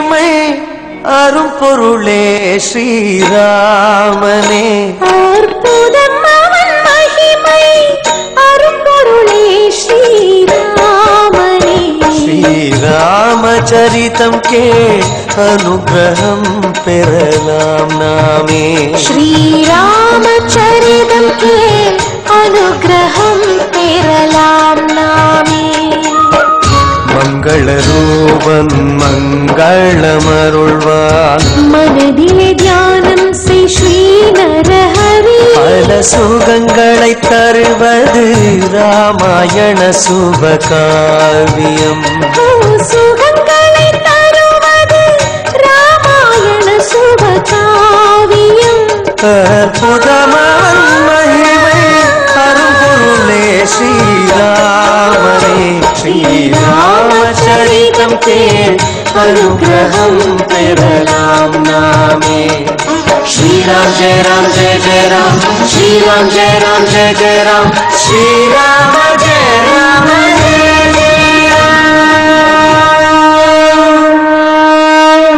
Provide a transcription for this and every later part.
மகிமை அரும்பொருளே ஸ்ரீராமனே அற்புதம் அவன் மகிமை அரும்பொருளே ஸ்ரீராமனே ஸ்ரீராமச்சரிதம் கே அனுகிரகம் பெறலாம் நாமே ஸ்ரீராமச்சரிதம் கே அனுகிரகம் பெறலாம் நாமே மங்கள ரூபன் மங்களமருள்வான் மனதிலே தியானம் செய் ஸ்ரீ நரஹரி பல சுகங்களை தருவது ராமாயண சுபகாவியம் ஓ, சுகங்களை தருவது ராமாயண சுபகாவியம் அற்புதமான் மகிமை அரும்பொருளே ஸ்ரீராமனே ஸ்ரீராமச்சரிதம் தேர் அனுகிரகம் பெறலாம் நாமே ஸ்ரீராம் ஜெய ராம் ஜெய ஜெய ராம் ஸ்ரீராம் ஜெய ராம் ஜெய ஜெய ராம் ஸ்ரீராம ஜெய ராம ஜெய ஜெய ராம்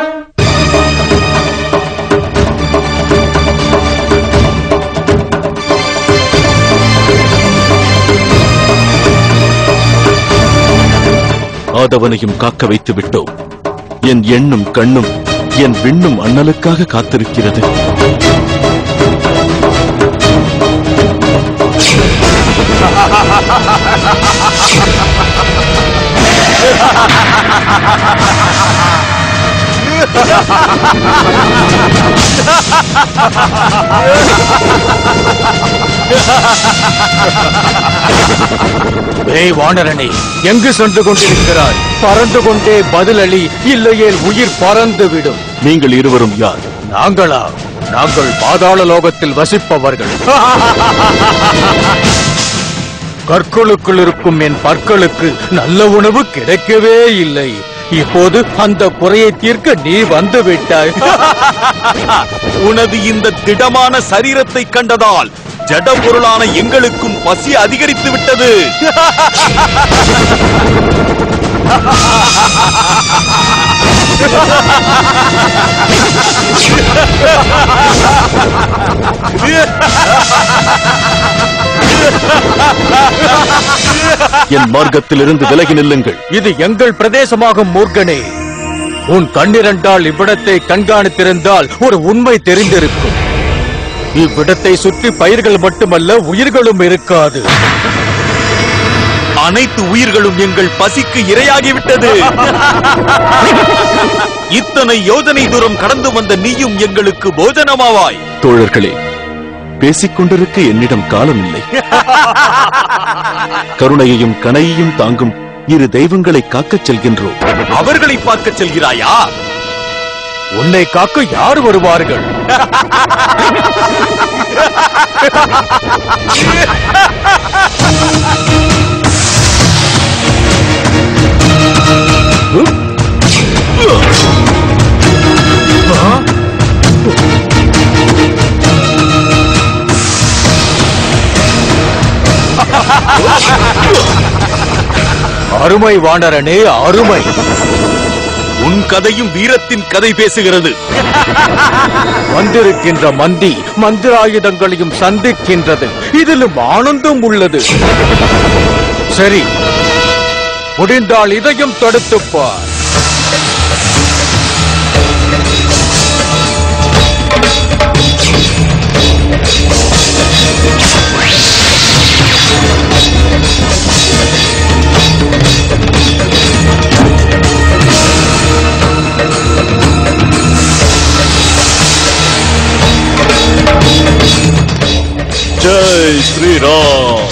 ஆதவனையும் காக்க வைத்து விட்டோம் என் எண்ணும் கண்ணும் என் விண்ணும் அண்ணலுக்காக காத்திருக்கிறது ஏய் வானரனே எங்கு சென்று கொண்டிருக்கிறாய் பறந்து கொண்டே பதிலளி இல்லையேல் உயிர் பறந்து விடும் நீங்கள் இருவரும் யார் நாங்களா நாங்கள் பாதாள லோகத்தில் வசிப்பவர்கள் கற்களுக்குள் இருக்கும் என் பற்களுக்கு நல்ல உணவு கிடைக்கவே இல்லை இப்போது அந்த குறையை தீர்க்க நீ வந்து விட்டாய் உனது இந்த திடமான சரீரத்தை கண்டதால் ஜட பொருளான எங்களுக்கும் பசி அதிகரித்து விட்டது என் மார்க்கத்திலிருந்து விலகி நில்லுங்கள் இது எங்கள் பிரதேசமாகும் மூர்க்கனே உன் கண்ணிரண்டால் இவ்விடத்தை கண்காணித்திருந்தால் ஒரு உண்மை தெரிந்திருக்கும் இவ்விடத்தை சுற்றி பயிர்கள் மட்டுமல்ல உயிர்களும் இருக்காது அனைத்து உயிர்களும் எங்கள் பசிக்கு இரையாகிவிட்டது இத்தனை யோஜனை தூரம் கடந்து வந்த நீயும் எங்களுக்கு போஜனமாவாய் தோழர்களே பேசிக் கொண்டிருக்க என்னிடம் காலம் இல்லை கருணையையும் கனையையும் தாங்கும் இரு தெய்வங்களை காக்கச் செல்கின்றோம் அவர்களை பார்க்கச் செல்கிறாயா உன்னை காக்க யார் வருவார்கள் அருமை வானரனே அருமை உன் கதையும் வீரத்தின் கதை பேசுகிறது வந்திருக்கின்ற மந்தி மந்திராயுதங்களையும் சந்திக்கின்றது இதிலும் ஆனந்தம் உள்ளது சரி முடிந்தால் இதையும் தடுத்துப் பார் ஜெய் ஸ்ரீராம்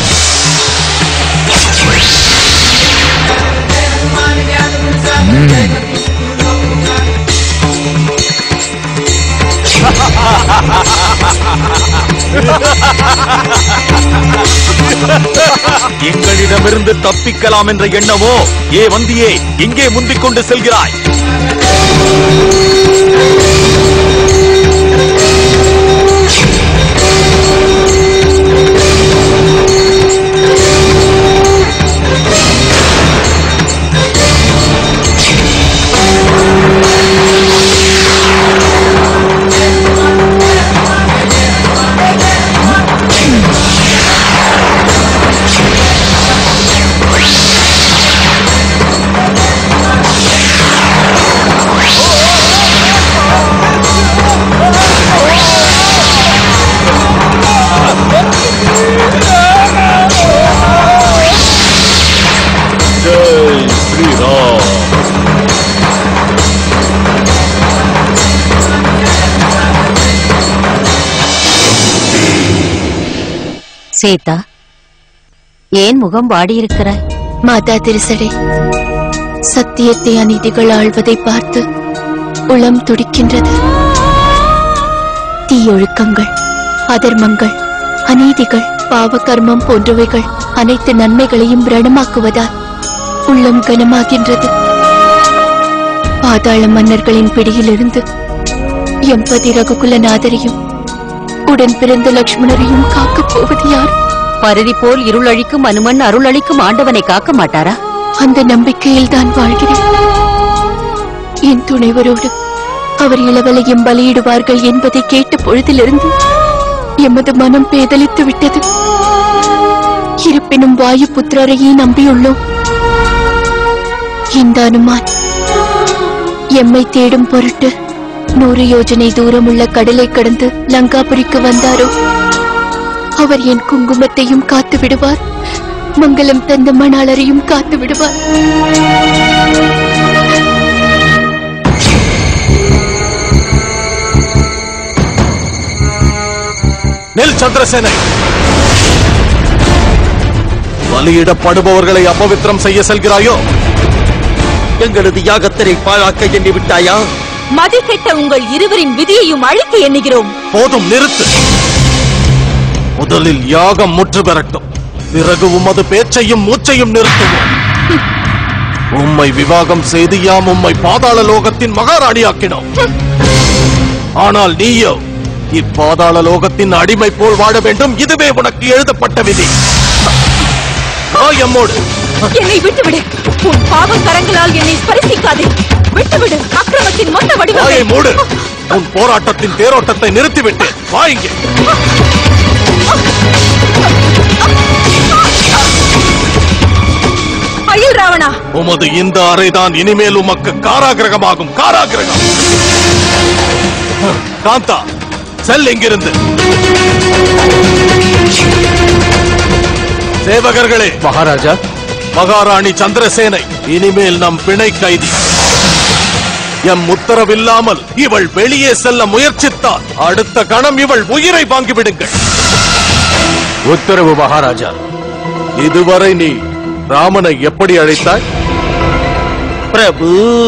எங்களிடமிருந்து தப்பிக்கலாம் என்ற எண்ணமோ ஏ வந்தியே எங்கே முந்திக் கொண்டு செல்கிறாய் சீதா ஏன் முகம் வாடியிருக்கிறாய் மாதா திருசடை சத்தியத்தை அநீதிகள் ஆள்வதை பார்த்து உளம் துடிக்கின்றது தீயொழுக்கங்கள் அதர்மங்கள் அநீதிகள் பாவ கர்மம் போன்றவைகள் அனைத்து நன்மைகளையும் ரணமாக்குவதால் உள்ளம் கனமாகின்றது பாதாள மன்னர்களின் பிடியிலிருந்து எம்பதி ரகுகுலநாதரையும் உடன் பிறந்த லக்ஷ்மணரையும் காக்கப் போவது யார் பருதி போல் இருளழிக்கும் அனுமன் அருளளிக்கும் ஆண்டவனை காக்க மாட்டாரா அந்த நம்பிக்கையில் தான் வாழ்கிறேன் என் துணைவரோடு அவர் இளவலையும் பலியிடுவார்கள் என்பதை கேட்ட பொழுதிலிருந்து எமது மனம் பேதலித்து விட்டது இருப்பினும் வாயு புத்திரரையே நம்பியுள்ளோம் இந்த அனுமான் எம்மை தேடும் பொருட்டு நூறு யோஜனை தூரமுள்ள கடலை கடந்து லங்காபுரிக்கு வந்தாரோ அவர் என் குங்குமத்தையும் காத்து விடுவார் மங்களம் தந்த மணாளரையும் காத்து விடுவார் நெல் சந்திரசேனை பலியிடப்படுபவர்களை அபவித்திரம் செய்ய செல்கிறாயோ எங்களது யாகத்தினை பாழாக்க எண்ணி விட்டாயா மதிக்கெட்ட உங்கள் இருவரின் விதியையும் அழிக்க எண்ணுகிறோம் போதும் நிறுத்து முதலில் யாகம் முற்று பெறட்டும் பிறகு உமது பேச்சையும் மூச்சையும் நிறுத்துவோம் உம்மை விவாகம் செய்து யாம் உம்மை பாதாள லோகத்தின் மகாராணியாக்கினோம் ஆனால் நீயோ இப்பாதாள லோகத்தின் அடிமை போல் வாழ வேண்டும் இதுவே உனக்கு எழுதப்பட்ட விதி வா எம்மோடு என்னை விட்டுவிடு உன் பாவ கரங்களால் என்னை ஸ்பரிசிக்காதே விட்டுவிடு அக்கிரமத்தின் மொத்த வடிவமே வாயை மூடு உன் போராட்டத்தின் தேரோட்டத்தை நிறுத்திவிட்டு வா இங்கே அயில் ராவணா உமது இந்த அறைதான் இனிமேல் உமக்கு காராகிரகமாகும் காராகிரகம் காந்தா செல் இங்கிருந்து சேவகர்களே மகாராஜா மகாராணி சந்திரசேனை இனிமேல் நம் பிணை கைதி எம் உத்தரவில்லாமல் இவள் வெளியே செல்ல முயற்சித்தால் அடுத்த கணம் இவள் உயிரை வாங்கிவிடுங்கள் உத்தரவு மகாராஜா இதுவரை நீ ராமனை எப்படி அழைத்தாய் பிரபு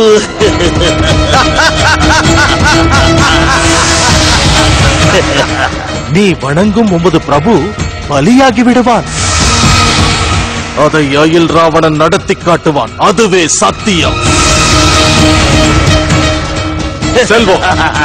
நீ வணங்கும் உமது பிரபு பலியாகி விடுவான் அதை அயில் ராவணன் நடத்தி காட்டுவான் அதுவே சத்தியம் செல்வோம்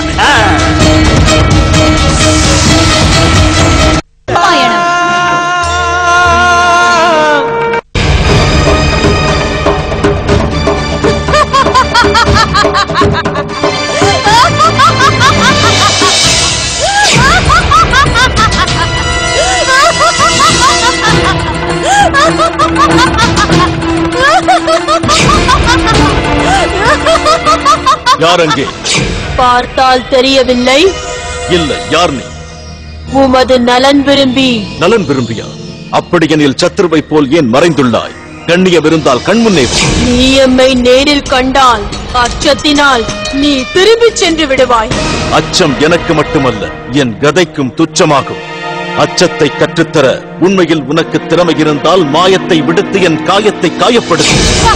யார் அங்கே பார்த்தால் தெரியவில்லை இல்லை யார் நீ உமது நலன் விரும்பி நலன் விரும்பியா அப்படியெனில் சத்ருவை போல் ஏன் மறைந்துள்ளாய் கண்ணியம் இருந்தால் கண்முன்னே வா. நீ எம்மை நேரில் கண்டால் அச்சத்தினால் நீ திரும்பிச் சென்று விடுவாய் அச்சம் எனக்கு மட்டுமல்ல என் கதைக்கும் துச்சமாகும் அச்சத்தை கற்றுத்தர உண்மையில் உனக்கு திறமை இருந்தால் மாயத்தை விடுத்து என் காயத்தை காயப்படுத்து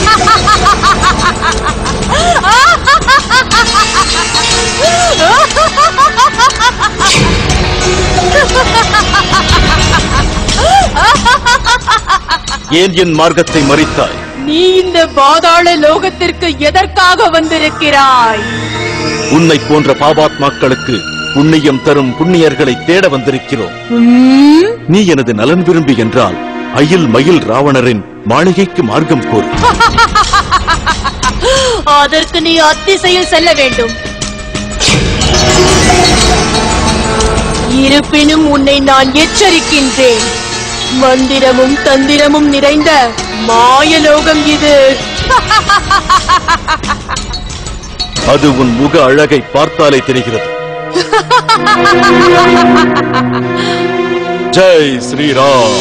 ஏன் என் மார்க்கத்தை மறித்தாய் நீ இந்த பாதாள லோகத்திற்கு எதற்காக வந்திருக்கிறாய் உன்னை போன்ற பாபாத்மாக்களுக்கு புண்ணியம் தரும் புண்ணியர்களை தேட வந்திருக்கிறோம் ம், நீ எனது நலன் விரும்பி என்றால் அயில் மயில் ராவணரின் மாளிகைக்கு மார்க்கம் கோர் அதற்கு நீ அத்திசையில் செல்ல வேண்டும் இருப்பினும் உன்னை நான் எச்சரிக்கின்றேன் மந்திரமும் தந்திரமும் நிறைந்த மாயலோகம் இது அது உன் முக அழகை பார்த்தாலே தெரிகிறது ஜெய் ஸ்ரீராம்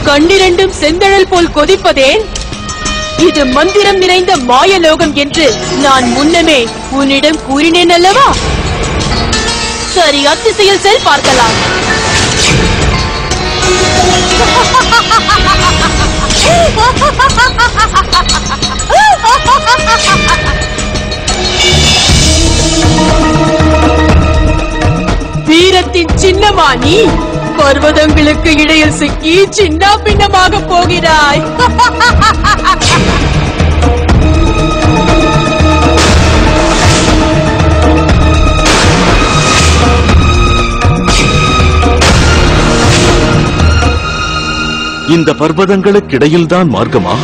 கண்ணிரண்டும் செந்தழல் போல் கொதிப்பதேன் இது மந்திரம் நிறைந்த மாயலோகம் என்று நான் முன்னமே உன்னிடம் கூறினேன் அல்லவா சரி அத்திசையில் செல் பார்க்கலாம் வீரத்தின் சின்னமா நீ பர்வதங்களுக்கு இடையில் சிக்கி சின்ன பின்னமாக போகிறாய் இந்த பர்வதங்களுக்கு இடையில்தான் மார்க்கமா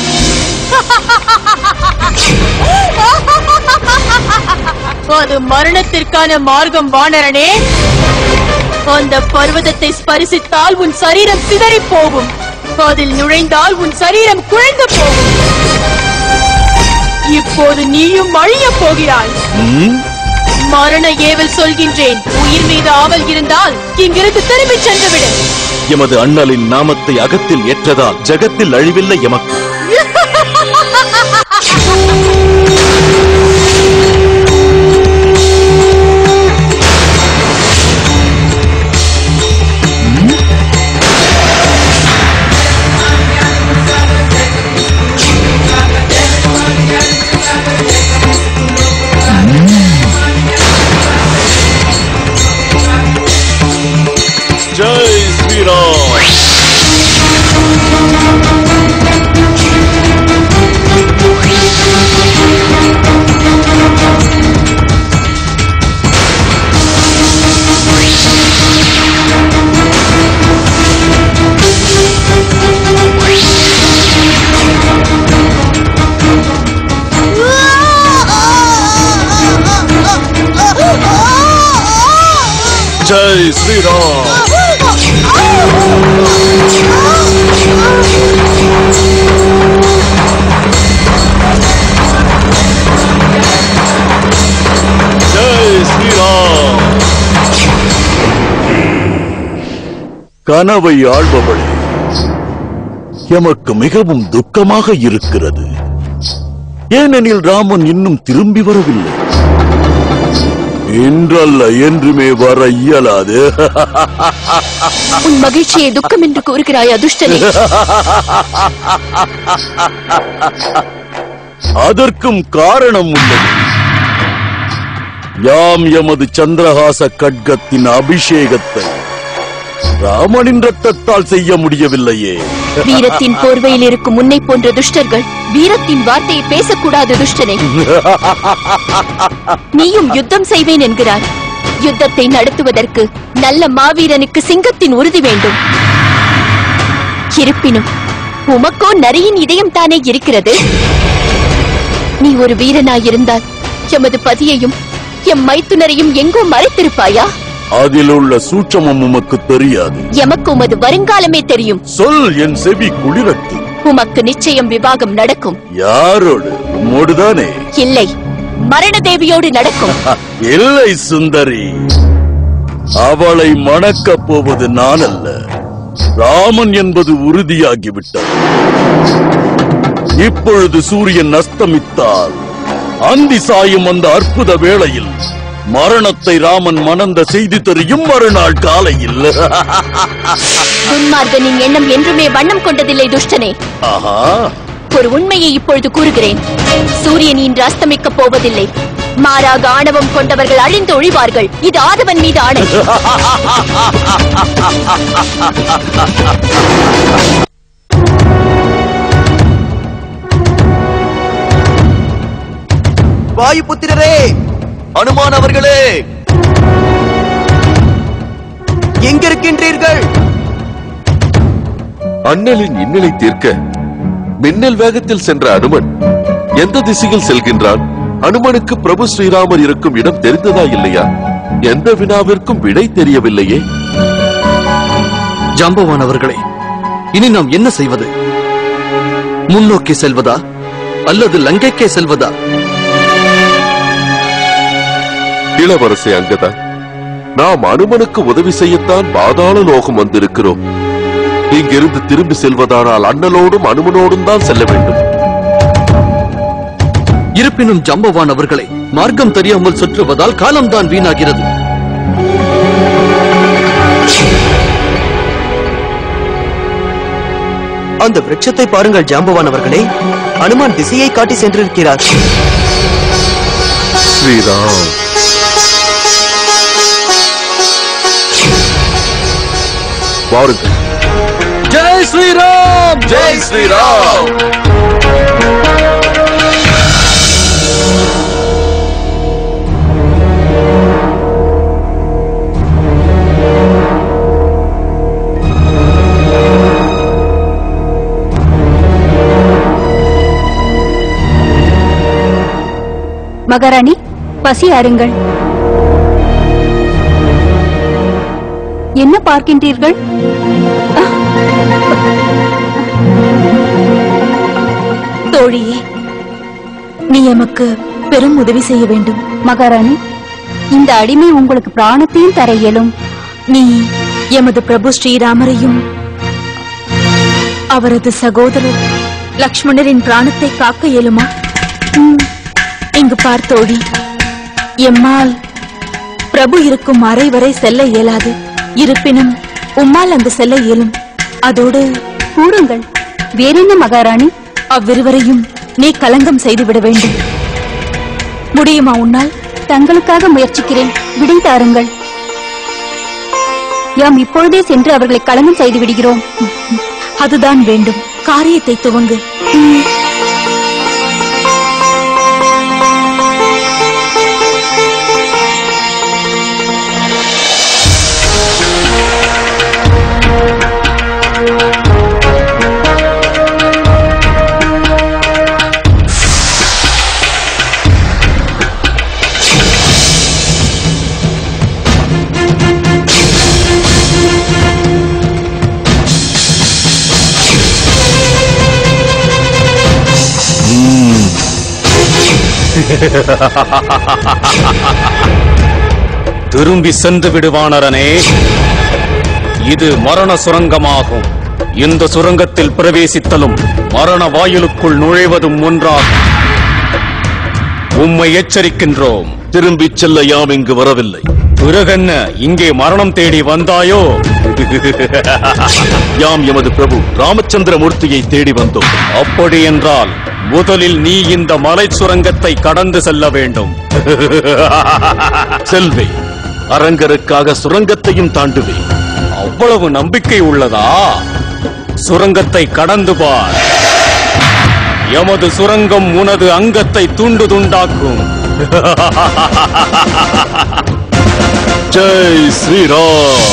அது மரணத்திற்கான மார்க்கம் வானரனே அந்த பர்வதத்தை ஸ்பரிசித்தால் உன் சரீரம் சிதறி போகும் அதில் நுழைந்தால் உன் சரீரம் குழைந்து போகும் இப்போது நீயும் அழியப் போகிறாய் ம்? மரண ஏவல் சொல்கின்றேன் உயிர் மீது ஆவல் இருந்தால் இங்கிருந்து திரும்பிச் சென்று விடு எமது அண்ணலின் நாமத்தை அகத்தில் ஏற்றதால் ஜகத்தில் அழிவில்லை எமக்கு ஜெய் ஸ்ரீராம் ஜெய் ஸ்ரீராம் ஜெய் ஸ்ரீராம் கனவை ஆள்பவளே எமக்கு மிகவும் துக்கமாக இருக்கிறது ஏனெனில் ராமன் இன்னும் திரும்பி வரவில்லை இன்றல்ல என்றுமே வர இயலாது உன் மகிழ்ச்சியை துக்கம் என்று கூறுகிறாய் அதுஷ்டனே அதற்கும் காரணம் உள்ளது யாம் எமது சந்திரஹாச கட்கத்தின் அபிஷேகத்தை ராமனின் ரத்தத்தால் செய்ய முடியவில்லையே வீரத்தின் போர்வையில் இருக்கும் உன்னை போன்ற துஷ்டர்கள் வீரத்தின் வார்த்தையை பேசக்கூடாது துஷ்டனே நீயும் யுத்தம் செய்வேன் என்கிறாய் யுத்தத்தை நடத்துவதற்கு நல்ல மாவீரனுக்கு சிங்கத்தின் உறுதி வேண்டும் இருப்பினும் உமக்கோ நரியின் இதயம் தானே இருக்கிறது நீ ஒரு வீரனாயிருந்தால் எமது பதியையும் எம் மைத்துனரையும் எங்கோ மறைத்திருப்பாயா அதில் உள்ள சூட்சமம் உமக்கு தெரியாது எமக்கு உமது வருங்காலமே தெரியும் சொல் என் செவி குளிரட்டு உமக்கு நிச்சயம் விவாகம் நடக்கும் யாரோடு உம்மோடுதானே இல்லை மரண தேவியோடு நடக்கும் இல்லை சுந்தரி அவளை மணக்கப் போவது நான் அல்ல ராமன் என்பது உறுதியாகிவிட்டது இப்பொழுது சூரியன் அஸ்தமித்தால் அந்தி சாயும் அந்த அற்புத வேளையில் மரணத்தை ராமன் மணந்த செய்தி தெரியும் மறுநாள் காலையில் துன்மார்கனின் எண்ணம் என்றுமே வண்ணம் கொண்டதில்லை துஷ்டனே ஆஹா ஒரு உண்மையை இப்பொழுது கூறுகிறேன் சூரியன் இன்று அஸ்தமிக்கப் போவதில்லை மாறாக ஆணவம் கொண்டவர்கள் அழிந்து ஒழிவார்கள் இது ஆதவன் மீது ஆணை வாயுபுத்திரரே அனுமான் அவர்களே எங்கிருக்கின்றீர்கள் அண்ணலின் இன்னலை தீர்க்க மின்னல் வேகத்தில் சென்ற அனுமன் எந்த திசையில் செல்கின்றான் அனுமனுக்கு பிரபு ஸ்ரீராமர் இருக்கும் இடம் தெரிந்ததா இல்லையா எந்த வினாவிற்கும் விடை தெரியவில்லையே ஜாம்பவான் அவர்களே இனி நாம் என்ன செய்வது முன்னோக்கி செல்வதா அல்லது லங்கைக்கே செல்வதா இளவரசே அங்கதா நாம் அனுமனுக்கு உதவி செய்யத்தான் பாதாள லோகம் வந்திருக்கிறோம் இங்கிருந்து திரும்பி செல்வதானால் அண்ணலோடும் அனுமனோடும் தான் செல்ல வேண்டும் இருப்பினும் ஜம்பவான் அவர்களை மார்க்கம் தெரியாமல் சுற்றுவதால் காலம்தான் வீணாகிறது அந்த விருட்சத்தை பாருங்கள் ஜாம்பவான் அவர்களே அனுமான் திசையை காட்டி சென்றிருக்கிறார் ஸ்ரீராம் வாருங்கள் ஜெய் ஸ்ரீராம் ஜெய் ஸ்ரீராம் மகாராணி பசி ஆறுங்கள் என்ன பார்க்கின்றீர்கள் தோழியே நீ எமக்கு பெரும் உதவி செய்ய வேண்டும் மகாராணி இந்த அடிமை உங்களுக்கு பிராணத்தையும் தர இயலும் நீ எமது பிரபு ஸ்ரீராமரையும் அவரது சகோதரர் லக்ஷ்மணரின் பிராணத்தை காக்க இயலுமா ம், இங்கு பார் தோழி எம்மால் பிரபு இருக்கும் அறை வரை செல்ல இயலாது இருப்பினும் உம்மால் அங்கு செல்ல இயலும் அதோடு கூறுங்கள் வேறென்ன மகாராணி அவ்விருவரையும் நீ கலங்கம் செய்துவிட வேண்டும் முடியுமா உன்னால் தங்களுக்காக முயற்சிக்கிறேன் விடை தாருங்கள் யாம் இப்பொழுதே சென்று அவர்களை களங்கம் செய்து விடுகிறோம் அதுதான் வேண்டும் காரியத்தை துவங்கு திரும்பி சென்று விடுவானரனே இது மரண சுரங்கமாகும் இந்த சுரங்கத்தில் பிரவேசித்தலும் மரண வாயிலுக்குள் நுழைவதும் ஒன்றாகும் உம்மை எச்சரிக்கின்றோம் திரும்பிச் செல்ல யாம் இங்கு வரவில்லை பிறகென்ன இங்கே மரணம் தேடி வந்தாயோ யாம் எமது பிரபு ராமச்சந்திரமூர்த்தியை தேடி வந்தோம் அப்படி என்றால் முதலில் நீ இந்த மலை சுரங்கத்தை கடந்து செல்ல வேண்டும் செல்வே அரங்கருக்காக சுரங்கத்தையும் தாண்டுவேன் அவ்வளவு நம்பிக்கை உள்ளதா சுரங்கத்தை கடந்து பார் எமது சுரங்கம் உனது அங்கத்தை துண்டு துண்டாக்கும் ஜெய் ஸ்ரீராம்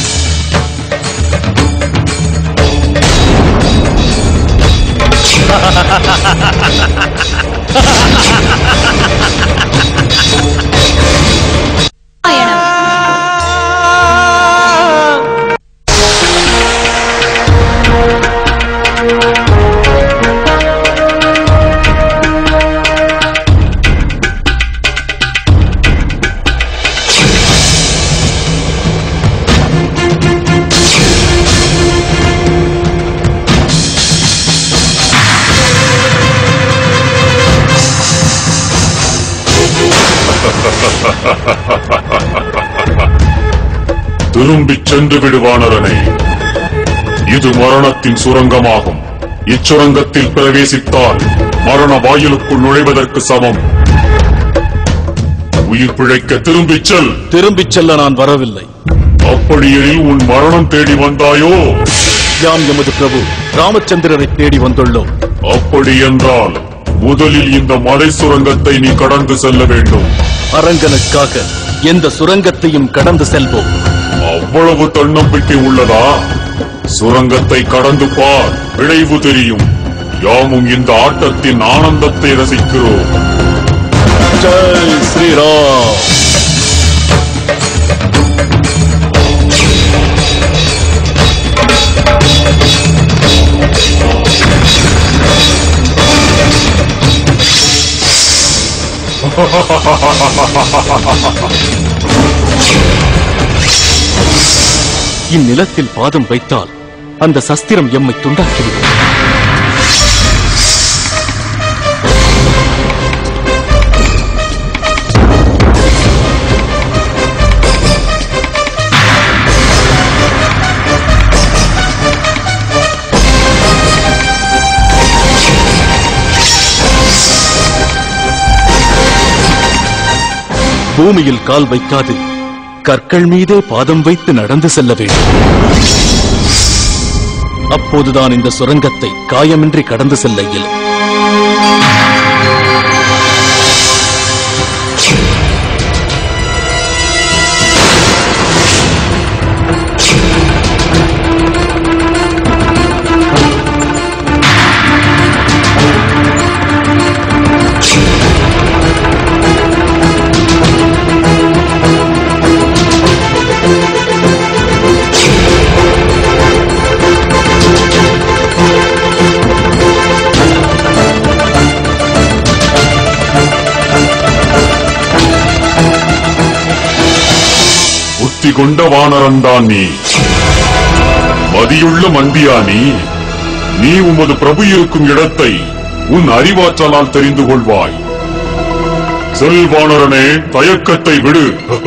திரும்பிச் சென்று விடுவானரனே இது மரணத்தின் சுரங்கமாகும் இச்சுரங்கத்தில் பிரவேசித்தால் மரண வாயிலுக்குள் நுழைவதற்கு சமம் உயிர் பிழைக்க திரும்பிச் செல் திரும்பிச் செல்ல நான் வரவில்லை அப்படியெனில் உன் மரணம் தேடி வந்தாயோ யாம் எமது பிரபு ராமச்சந்திரரை தேடி வந்துள்ளோம் அப்படி என்றால் முதலில் இந்த மலை சுரங்கத்தை நீ கடந்து செல்ல வேண்டும் அரங்கனுக்காக எந்த சுரங்கத்தையும் கடந்து செல்வோம் அவ்வளவு தன்னம்பிக்கை உள்ளதா சுரங்கத்தை கடந்து பார் விளைவு தெரியும் யாமும் இந்த ஆட்டத்தின் ஆனந்தத்தை ரசிக்கிறோம் ஜெய் ஸ்ரீராம் இந்நிலத்தில் பாதம் வைத்தால் அந்த சஸ்திரம் எம்மை துண்டாக்கிவிடும் பூமியில் கால் வைக்காது கற்கள் மீதே பாதம் வைத்து நடந்து செல்ல வேண்டும் அப்போதுதான் இந்த சுரங்கத்தை காயமின்றி கடந்து செல்ல இயலும் புத்தி கொண்ட வானரந்தான் நீ மதியுள்ள மந்தியா நீ நீ உமது பிரபு இருக்கும் இடத்தை உன் அறிவாற்றலால் தெரிந்து கொள்வாய் செல் வானரனே தயக்கத்தை விடு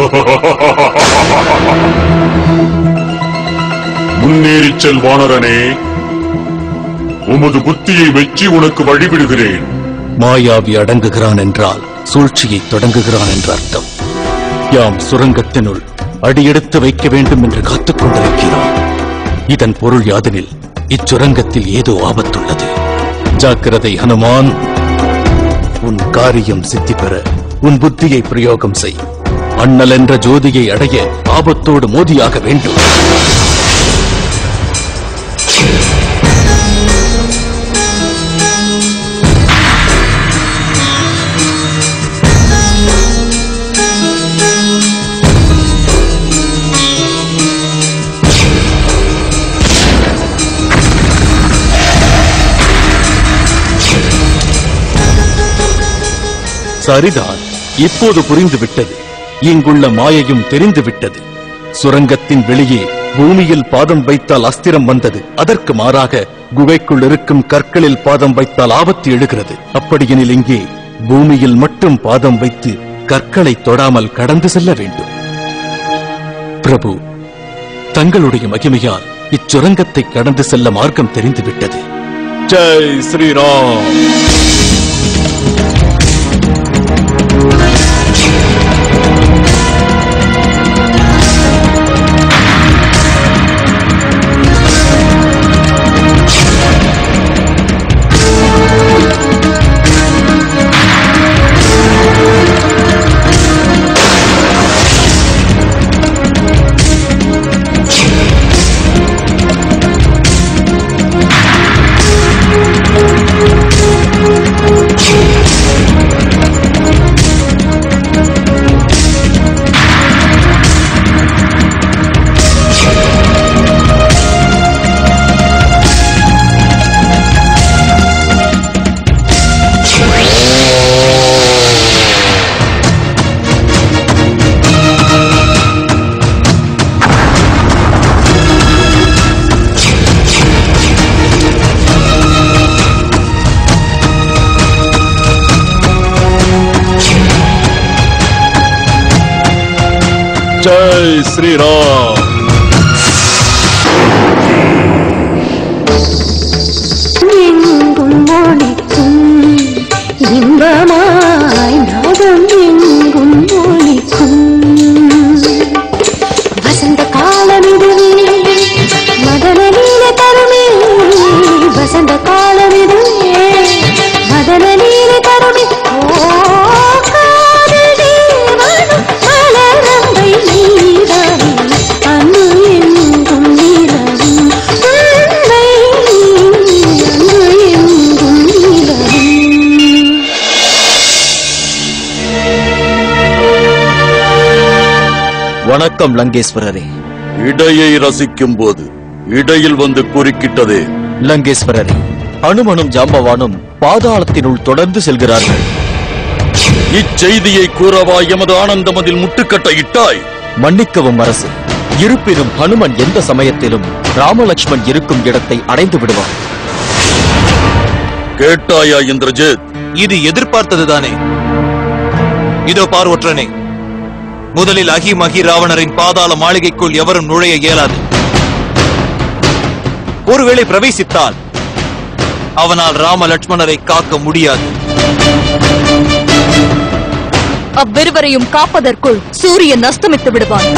முன்னேறிச் செல் வானரனே உமது புத்தியை வெற்றி உனக்கு வழிவிடுகிறேன் மாயாவி அடங்குகிறான் என்றால் சூழ்ச்சியை தொடங்குகிறான் என்ற அர்த்தம் யாம் சுரங்கத்தினுள் அடியெடுத்து வைக்க வேண்டும் என்று காத்துக் கொண்டிருக்கிறோம் இதன் பொருள் யாதெனில் இச்சுரங்கத்தில் ஏதோ ஆபத்துள்ளது ஜாக்கிரதை ஹனுமான் உன் காரியம் சித்தி பெற உன் புத்தியை பிரயோகம் செய் அண்ணல் என்ற ஜோதியை அடைய ஆபத்தோடு மோதியாக வேண்டும் சரிதான் இப்போது புரிந்துவிட்டது இங்குள்ள மாயையும் தெரிந்துவிட்டது சுரங்கத்தின் வெளியே பூமியில் பாதம் வைத்தால் அஸ்திரம் வந்தது அதற்கு மாறாக குகைக்குள் இருக்கும் கற்களில் பாதம் வைத்தால் ஆபத்து எழுகிறது அப்படியெனில் இங்கே பூமியில் மட்டும் பாதம் வைத்து கற்களை தொடாமல் கடந்து செல்ல வேண்டும் பிரபு தங்களுடைய மகிமையால் இச்சுரங்கத்தை கடந்து செல்ல மார்க்கம் தெரிந்துவிட்டது ஜெய் ஸ்ரீராம் ஜெய் ஸ்ரீராம் எங்கும் ஒளிக்கும் இன்பமாய் நாதம் எங்கும் ஒளிக்கும் வசந்த காலம் இதுவே மதன நீல தருமே வசந்த காலம் இதுவே மதன நீல தருமே ஓ காதல் தேவனும் மலரம்பை நீதானே அன்பு எங்கும் நீலவும் உண்மை அன்பு எங்கும் நீலவும் வணக்கம் லங்கேஸ்வரரே இடையை ரசிக்கும் போது இடையில் வந்து குறுக்கிட்டதே லங்கேஸ்வரரே அனுமனும் ஜாம்பவானும் பாதாளத்தினுள் தொடர்ந்து செல்கிறார்கள் இச்செய்தியை கூறவா எமது ஆனந்தமதில் முட்டுக்கட்டை இட்டாய் மன்னிக்கவும் அரசு இருப்பினும் ஹனுமன் எந்த சமயத்திலும் ராமலக்ஷ்மன் இருக்கும் இடத்தை அடைந்து விடுவார் கேட்டாயா இந்திரஜித் இது எதிர்பார்த்ததுதானே இதோ பார் ஒற்றனே முதலில் அகி மகி ராவணரின் பாதாள மாளிகைக்குள் எவரும் நுழைய இயலாது ஒருவேளை பிரவேசித்தால் அவனால் ராம லட்சுமணரை காக்க முடியாது அவ்விருவரையும் காப்பதற்குள் சூரியன் அஸ்தமித்து விடுவான்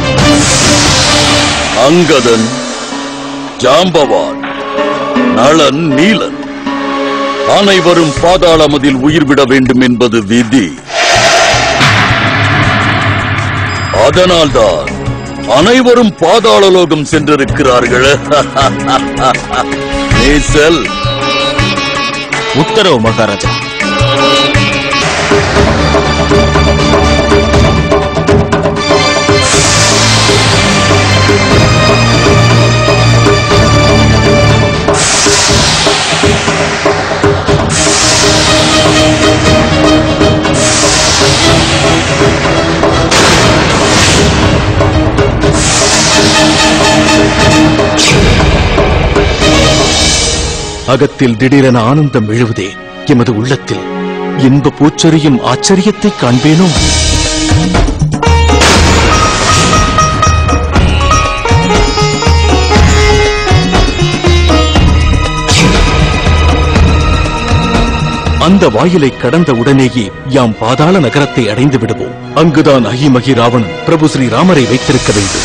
அங்கதன் ஜாம்பவான் நளன் நீலன் அனைவரும் பாதாளமதில் உயிர் விட வேண்டும் என்பது விதி அதனால்தான் அனைவரும் பாதாளலோகம் சென்றிருக்கிறார்கள் நீ செல் உத்தரவு மகாராஜா அகத்தில் திடீரென ஆனந்தம் எழுவதே எமது உள்ளத்தில் இன்ப பூச்சொரியும் ஆச்சரியத்தை காண்பேனோ அந்த வாயிலை கடந்த உடனேயே யாம் பாதாள நகரத்தை அடைந்து விடுவோம் அங்குதான் அகிமகி ராவணன் பிரபு ஸ்ரீ ராமரை வைத்திருக்க வேண்டும்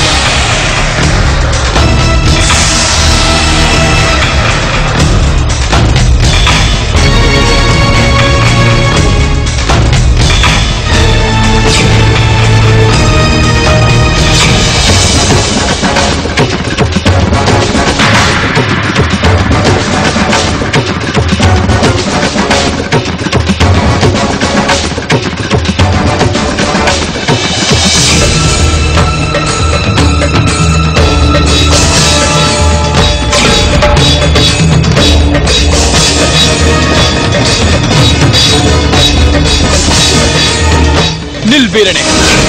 நில் வீரனே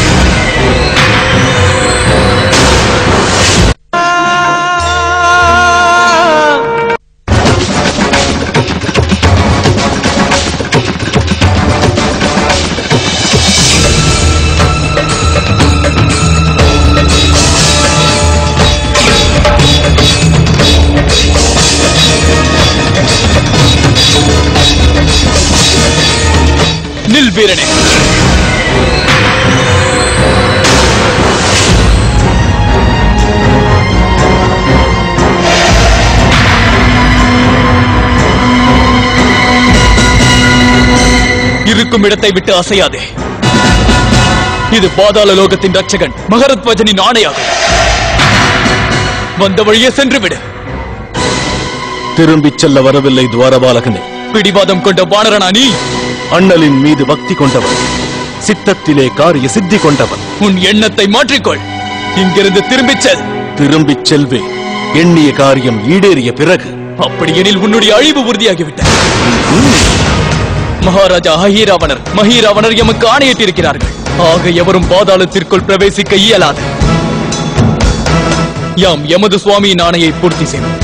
நில் வீரனே இருக்கும் இடத்தை விட்டு அசையாதே இது பாதாள லோகத்தின் ரட்சகன் மகரத்வஜனின் ஆணையாகும் வந்த வழியே சென்று விடு திரும்பிச் செல்ல வரவில்லை துவாரபாலகனே பிடிவாதம் கொண்ட வானரனா நீ அண்ணலின் மீது பக்தி கொண்டவன் சித்தத்திலே காரிய சித்தி கொண்டவன் உன் எண்ணத்தை மாற்றிக்கொள் இங்கிருந்து திரும்பிச் செல் திரும்பிச் செல்வே எண்ணிய காரியம் ஈடேறிய பிறகு அப்படியெனில் உன்னுடைய அழிவு உறுதியாகிவிட்டது மகாராஜா அஹீராவணர் மஹீராவணர் எமக்கு ஆணையிட்டிருக்கிறார்கள் ஆக எவரும் பாதாளத்திற்குள் பிரவேசிக்க இயலாது யாம் எமது சுவாமியின் ஆணையை பூர்த்தி செய்வோம்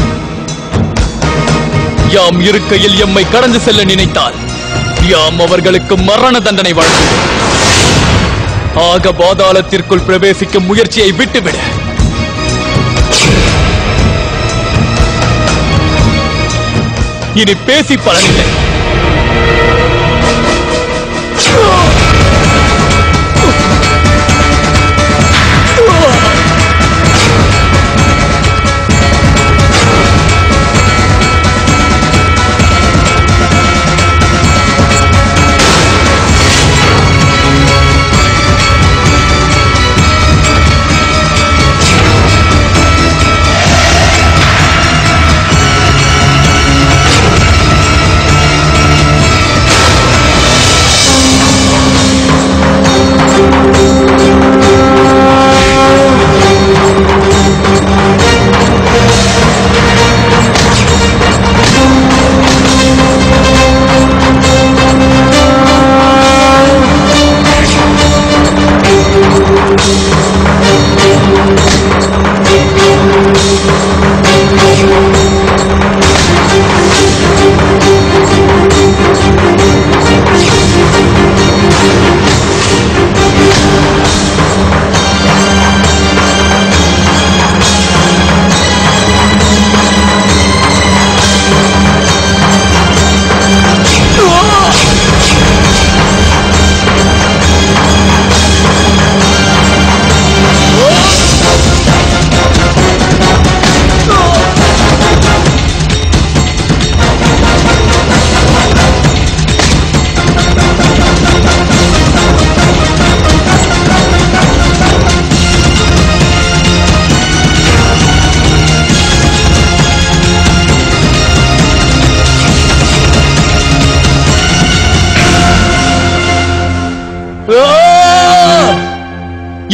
யாம் இருக்கையில் எம்மை கடந்து செல்ல நினைத்தால் யாம் அவர்களுக்கு மரண தண்டனை வழங்குவோம் ஆக பாதாளத்திற்குள் பிரவேசிக்கும் முயற்சியை விட்டுவிடு இனி பேசி பலனில்லை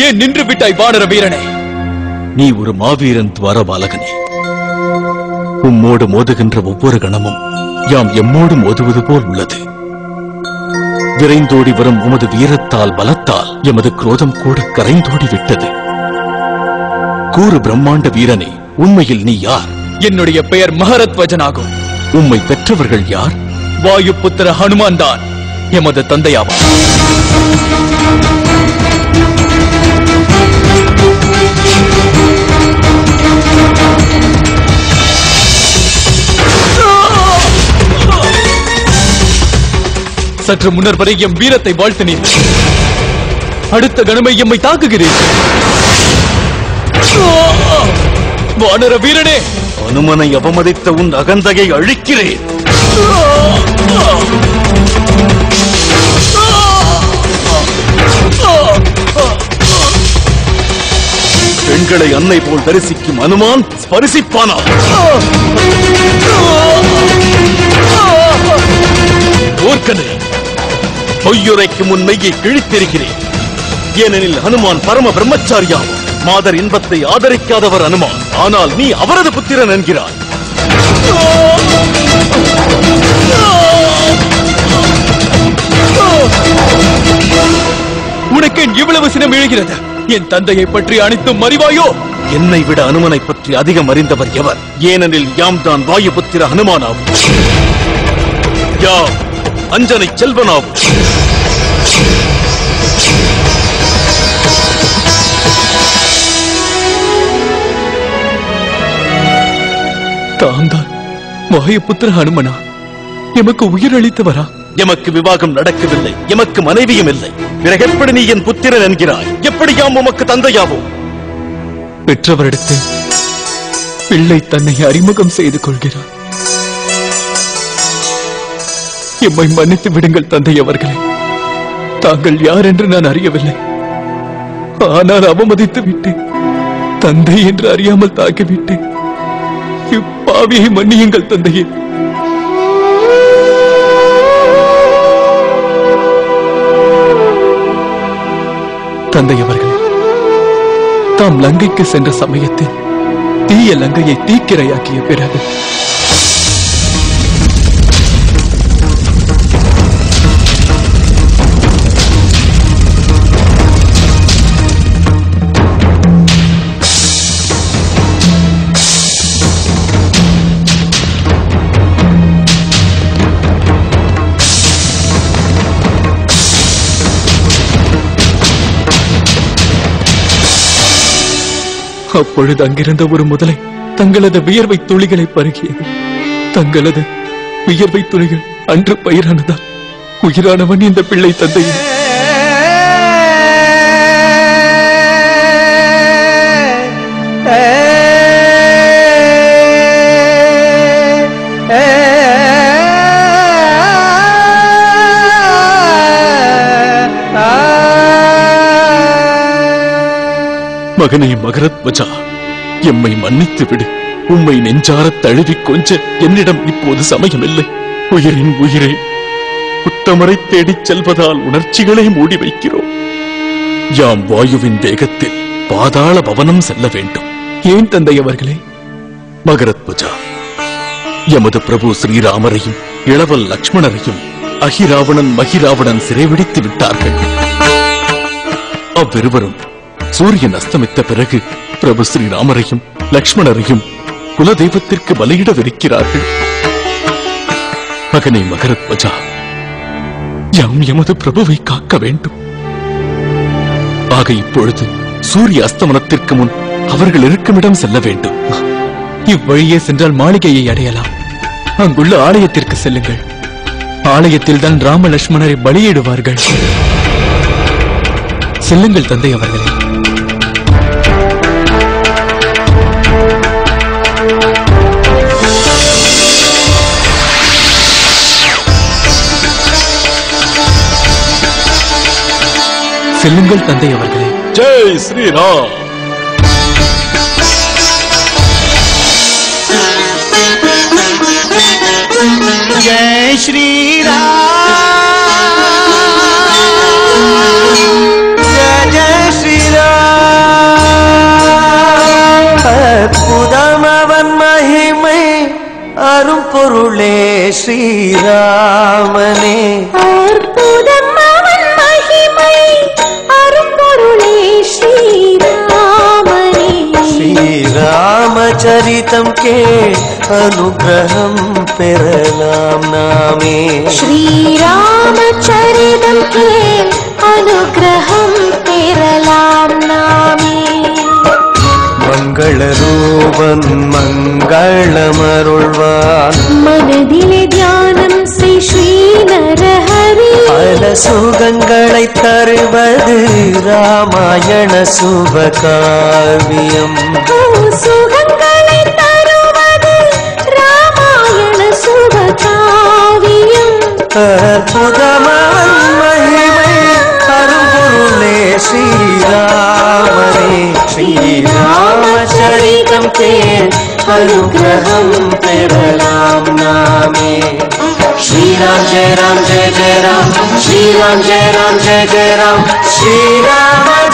ஏன் நின்று விட்டாய் வானர வீரனே நீ ஒரு மாவீரன் துவாரபாலகனே உம்மோடு மோதுகின்ற ஒவ்வொரு கணமும் யாம் எம்மோடு மோதுவது போல் உள்ளது விரைந்தோடி வரும் உமது வீரத்தால் பலத்தால் எமது குரோதம் கூட கரைந்தோடி விட்டது கூறு பிரம்மாண்ட வீரனே உண்மையில் நீ யார் என்னுடைய பெயர் மகரத்வஜனாகும் உம்மை பெற்றவர்கள் யார் வாயு புத்திர ஹனுமான் தான் எமது தந்தையாவார் சற்று முன்னர் வரை எம் வீரத்தை வாழ்த்தினீர் அடுத்த கணமை எம்மை தாக்குகிறீர் வானர வீரனே அனுமனை அவமதித்த உன் அகந்தையை அழிக்கிறேன் பெண்களை அன்னை போல் தரிசிக்கும் அனுமான் ஸ்பரிசிப்பானா ஓர்க்கனே பொய்யுரைக்கும் உன் மெய்யை கிழித்திருக்கிறேன் ஏனெனில் ஹனுமான் பரம பிரம்மச்சாரியாகும் மாதர் இன்பத்தை ஆதரிக்காதவர் அனுமான் ஆனால் நீ அவரது புத்திரன் என்கிறாய் உனக்கு ஏன் இவ்வளவு சினம் எழுகிறது என் தந்தையை பற்றி அனைத்தும் அறிவாயோ என்னை விட அனுமனை பற்றி அதிகம் அறிந்தவர் எவர் ஏனெனில் யாம் தான் வாயுபுத்திர ஹனுமானாகும் யாம் அஞ்சனை செல்வனாகும் தாம் தான் வாயுபுத்திர ஹனுமனா எமக்கு உயிர் அளித்தவரா எமக்கு விவாகம் நடக்கவில்லை எமக்கு மனைவியும் இல்லை பிறகு எப்படி நீ என் புத்திரன் என்கிறாய் எப்படி யாம் உமக்கு தந்தையாவோம் பெற்றவரிடத்தில் பிள்ளை தன்னை அறிமுகம் செய்து கொள்கிறார் எம்மை மன்னித்து விடுங்கள் தந்தை அவர்களே தாங்கள் யார் என்று நான் அறியவில்லை ஆனால் அவமதித்து விட்டேன் தந்தை என்று அறியாமல் தாக்கிவிட்டேன் இப்பாவியை மன்னியுங்கள் தந்தையே தந்தை அவர்களே தாம் லங்கைக்கு சென்ற சமயத்தில் தீய லங்கையை தீக்கிரையாக்கிய பிறகு அப்பொழுது அங்கிருந்த ஒரு முதலை தங்களது வியர்வை துளிகளை பருகியது தங்களது வியர்வை துளிகள் அன்று பயிரானதா உயிரானவன் இந்த பிள்ளை தந்தையே மகனே மகரத்வஜா எம்மை மன்னித்து விடு உம்மை நெஞ்சாரத் தழுவிக் கொஞ்ச என்னிடம் இப்போது சமயமில்லை உயிரின் உயிரே உத்தமரை தேடிச் செல்வதால் உணர்ச்சிகளை மூடி வைக்கிறோம் யாம் வாயுவின் வேகத்தில் பாதாள பவனம் செல்ல வேண்டும் ஏன் தந்தை அவர்களே மகரத்வஜா எமது பிரபு ஸ்ரீராமரையும் இளவல் லக்ஷ்மணரையும் அகிராவணன் மகிராவணன் சிறைபிடித்து விட்டார்கள் அவ்விருவரும் சூரியன் அஸ்தமித்த பிறகு பிரபு ஸ்ரீராமரையும் லக்ஷ்மணரையும் குலதெய்வத்திற்கு பலியிடவிருக்கிறார்கள் மகனை மகரத்வஜா யாம் எமது பிரபுவை காக்க வேண்டும் ஆக இப்பொழுது சூரிய அஸ்தமனத்திற்கு முன் அவர்கள் இருக்குமிடம் செல்ல வேண்டும் இவ்வழியே சென்றால் மாளிகையை அடையலாம் அங்குள்ள ஆலயத்திற்கு செல்லுங்கள் ஆலயத்தில் தான் ராம லட்சுமணரை பலியிடுவார்கள் செல்லுங்கள் தந்தை அவர்களே செல்லுங்கள் தந்தை அவர்களே ஜெய் ஸ்ரீராம் जय श्री राम जय जय श्री राम அரும்பொருளே ஸ்ரீராமனே அற்புதம் அவன் மகிமை அரும்பொருளே ஸ்ரீராமனே ஸ்ரீராமச்சரிதம் கே அனுகிரகம் பெறலாம் நாமே ஸ்ரீராமச்சரிதம் கேள் அனுகிரகம் பெறலாம் நாமே மங்கள ரூபன் மங்களமருள்வான் மனதிலே தியானம் செய் ஸ்ரீ நரஹரி பல சுகங்களை தருவது ராமாயண சுபகாவியம் ஓ, சுகங்களை தருவது ராமாயண சுபகாவியம் அற்புதமான் மகிமை அரும்பொருளே ஸ்ரீராமனே ஸ்ரீராமச்சரிதம் கேள் அனுகிரகம் பெறலாம் நாமே ஸ்ரீராம் ஜெய ராம் ஜெய ஜெய ராம் ஸ்ரீராம் ஜெய ராம் ஜெய ஜெய ராம் ஸ்ரீராம